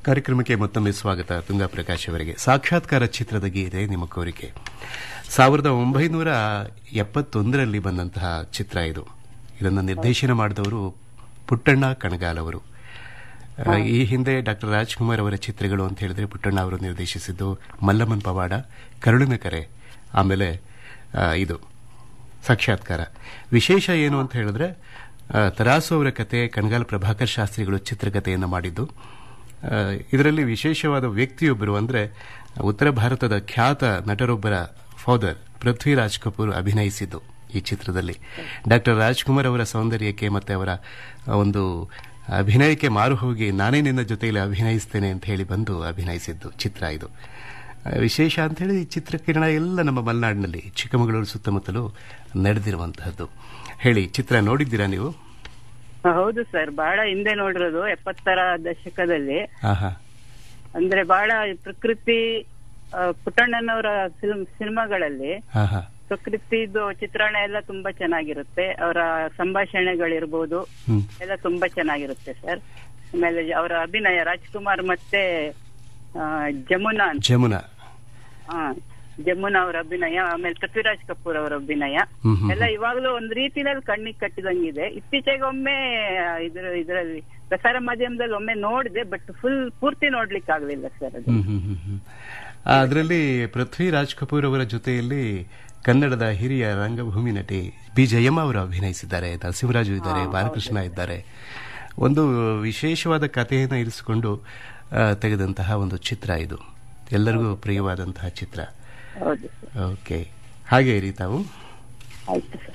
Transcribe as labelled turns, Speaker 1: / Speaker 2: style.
Speaker 1: ಕಾರ್ಯಕ್ರಮಕ್ಕೆ ಮತ್ತೊಮ್ಮೆ ಸ್ವಾಗತ ತುಂಗಾ ಪ್ರಕಾಶ್ ಅವರಿಗೆ ಸಾಕ್ಷಾತ್ಕಾರ ಚಿತ್ರದ ಗೀತೆ ನಿಮ್ಮ ಕೋರಿಕೆ ಸಾವಿರದ ಒಂಬೈನೂರ ಎಪ್ಪತ್ತೊಂದರಲ್ಲಿ ಬಂದಂತಹ ಚಿತ್ರ ಇದು ಇದನ್ನು ನಿರ್ದೇಶನ ಮಾಡಿದವರು ಪುಟ್ಟಣ್ಣ ಕಣಗಾಲ್ ಅವರು ಆ, ಈ ಹಿಂದೆ ಡಾಕ್ಟರ್ ರಾಜ್ಕುಮಾರ್ ಅವರ ಚಿತ್ರಗಳು ಅಂತ ಹೇಳಿದ್ರೆ ಪುಟ್ಟಣ್ಣ ಅವರು ನಿರ್ದೇಶಿಸಿದ್ದು ಮಲ್ಲಮ್ಮನ್ ಪವಾಡ ಕರುಳಿನ ಕರೆ ಆಮೇಲೆ ಆ, ಇದು ಸಾಕ್ಷಾತ್ಕಾರ ವಿಶೇಷ ಏನು ಅಂತ ಹೇಳಿದ್ರೆ ಆ, ತರಾಸು ಅವರ ಕತೆ ಕಣಗಾಲ್ ಪ್ರಭಾಕರ್ ಶಾಸ್ತ್ರಿಗಳು ಚಿತ್ರಕಥೆಯನ್ನು ಮಾಡಿದ್ದು ಆ, ಇದರಲ್ಲಿ ವಿಶೇಷವಾದ ವ್ಯಕ್ತಿಯೊಬ್ಬರು ಅಂದ್ರೆ ಉತ್ತರ ಭಾರತದ ಖ್ಯಾತ ನಟರೊಬ್ಬರ ಫಾದರ್ ಪೃಥ್ವಿರಾಜ್ ಕಪೂರ್ ಅಭಿನಯಿಸಿದ್ದು ಈ ಚಿತ್ರದಲ್ಲಿ ಡಾಕ್ಟರ್ ರಾಜ್ಕುಮಾರ್ ಅವರ ಸೌಂದರ್ಯಕ್ಕೆ ಮತ್ತೆ ಅವರ ಆ, ಒಂದು ಅಭಿನಯಕ್ಕೆ ಮಾರು ಹೋಗಿ ನಾನೇ ನಿನ್ನ ಜೊತೆಯಲ್ಲಿ ಅಭಿನಯಿಸ್ತೇನೆ ಅಂತ ಹೇಳಿ ಬಂದು ಅಭಿನಯಿಸಿದ್ದು ಚಿತ್ರ ಇದು ಆ, ವಿಶೇಷ ಅಂತ ಹೇಳಿ ಈ ಚಿತ್ರಕಿರಣ ಎಲ್ಲ ನಮ್ಮ ಮಲೆನಾಡಿನಲ್ಲಿ ಚಿಕ್ಕಮಗಳೂರು ಸುತ್ತಮುತ್ತಲೂ ನಡೆದಿರುವಂತಹದ್ದು ಹೇಳಿ ಚಿತ್ರ ನೋಡಿದ್ದೀರಾ ನೀವು
Speaker 2: ಹೌದು ಸರ್ ಬಹಳ ಹಿಂದೆ ನೋಡಿರೋದು ಎಪ್ಪತ್ತರ ದಶಕದಲ್ಲಿ
Speaker 1: ಆಹಾ
Speaker 2: ಅಂದ್ರೆ ಬಹಳ ಪ್ರಕೃತಿ ಆ, ಪುಟ್ಟಣ್ಣನವರ ಫಿಲ್ಮ್ ಸಿನಿಮಾಗಳಲ್ಲಿ
Speaker 1: ಆಹಾ
Speaker 2: ಪ್ರಕೃತಿದು ಚಿತ್ರಣ ಎಲ್ಲ ತುಂಬಾ ಚೆನ್ನಾಗಿರುತ್ತೆ ಅವರ ಸಂಭಾಷಣೆಗಳಿರ್ಬೋದು
Speaker 1: ಹ್ಮ್
Speaker 2: ಎಲ್ಲ ತುಂಬಾ ಚೆನ್ನಾಗಿರುತ್ತೆ ಸರ್ ಆಮೇಲೆ ಅವರ ಅಭಿನಯ ರಾಜ್ಕುಮಾರ್ ಮತ್ತೆ ಆ, ಜಮುನಾ ಅಂತ
Speaker 1: ಜಮುನಾ
Speaker 2: ಆ, ಜಮುನಾ ಅವರ ಅಭಿನಯ ಆಮೇಲೆ ಪೃಥ್ವಿರಾಜ್ ಕಪೂರ್ ಅವರ ಅಭಿನಯ
Speaker 1: ಹ್ಮ್ ಹ್ಮ್
Speaker 2: ಎಲ್ಲ ಇವಾಗಲೂ ಒಂದ್ ರೀತಿನಲ್ಲಿ ಕಣ್ಣಿಗೆ ಕಟ್ಟಿದಂಗಿದೆ ಇತ್ತೀಚೆಗೆ ಒಮ್ಮೆ ಇದ್ರ ಇದರಲ್ಲಿ ಪ್ರಸಾರ ಮಾಧ್ಯಮದಲ್ಲಿ ಒಮ್ಮೆ ನೋಡಿದೆ ಬಟ್ ಫುಲ್ ಪೂರ್ತಿ ನೋಡ್ಲಿಕ್ಕೆ ಆಗ್ಲಿಲ್ಲ ಸರ್ ಅದು
Speaker 1: ಹ್ಮ್ ಹ್ಮ್ ಹ್ಮ್ ಹ್ಮ್ ಅದರಲ್ಲಿ ಪೃಥ್ವಿರಾಜ್ ಕಪೂರ್ ಅವರ ಜೊತೆಯಲ್ಲಿ ಕನ್ನಡದ ಹಿರಿಯ ರಂಗಭೂಮಿ ನಟಿ ಬಿ ಜಯಮ್ಮ ಅವರು ಅಭಿನಯಿಸಿದ್ದಾರೆ ನರಸಿಂಹರಾಜು ಇದ್ದಾರೆ ಬಾಲಕೃಷ್ಣ ಇದ್ದಾರೆ ಒಂದು ವಿಶೇಷವಾದ ಕಥೆಯನ್ನು ಇರಿಸಿಕೊಂಡು ಆ, ತೆಗೆದಂತಹ ಒಂದು ಚಿತ್ರ ಇದು ಎಲ್ಲರಿಗೂ ಪ್ರಿಯವಾದಂತಹ ಚಿತ್ರ
Speaker 2: ಹೌದು ಸರ್
Speaker 1: ಓಕೆ ಹಾಗೆ ಇರಿ ತಾವು
Speaker 2: ಆಯ್ತು ಸರ್